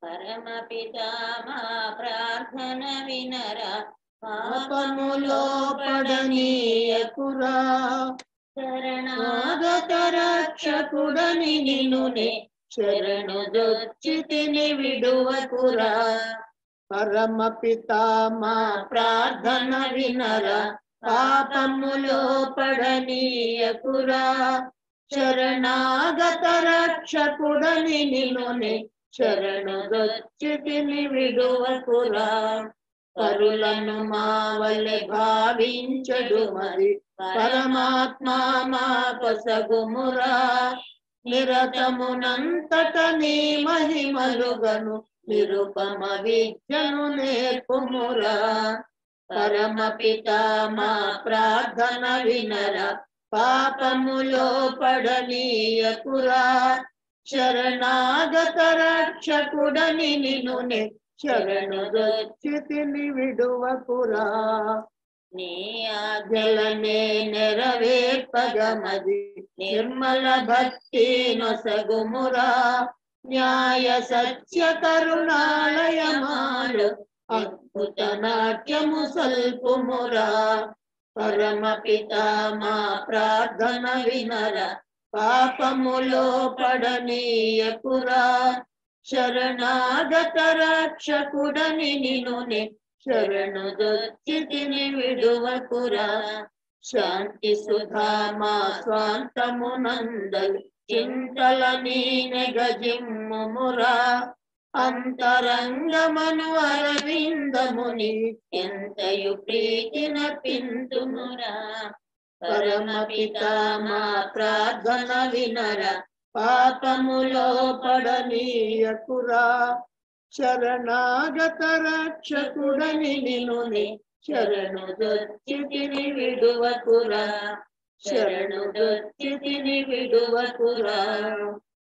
పరమపితా మా ప్రార్థన వినరా పాపములో పడనీయకురా శరణాగత రక్షకుడని నిన్నునే శరణు దొచ్చితిని విడువకురా పరమ పితా మా ప్రార్థన వినరా పాపములో పడనీయకురా శరణాగత రక్షకుడని నిన్నునే శరణు దొచ్చితిని విడువకురా పరులను మా వలె భావించడు మరి పరమాత్మ మా కొసగుమురా నిరతమునంతట నీ మహిమలుగను నిరుపమ విద్యను నేర్పుమురా పరమ పితా మా ప్రార్థన వినరా పాపములో పడనీయకురా శరణాగత రక్షకుడని నిన్నునే శరణు దొచ్చితిని విడువకురా నీ ఆజ్ఞలనే నెరవేర్పగమది నిర్మల భక్తి నొసగుమురా న్యాయ సత్య కరుణాలయమాలు అద్భుత నాట్యము సల్పుమురా పరమ పితా మా ప్రార్థన వినర పాపములో పడనీయకురా శరణాగత రక్షకుడని నినునే శరణు దొచ్చితిని విడువకురా శాంతి సుధా మా స్వాంతమునందలు చింతల నీనె గజిమ్ముమురా అంతరంగమను అరవిందముని ఎంతయు ప్రీతిన పింతుమురా పరమ పితా మా ప్రార్థన వినర పాపములో పడనీయకురా శరణాగత రక్షకుడని నినుని శరణు దొచ్చితిని విడువకురా శరణు దొచ్చితిని విడువకురా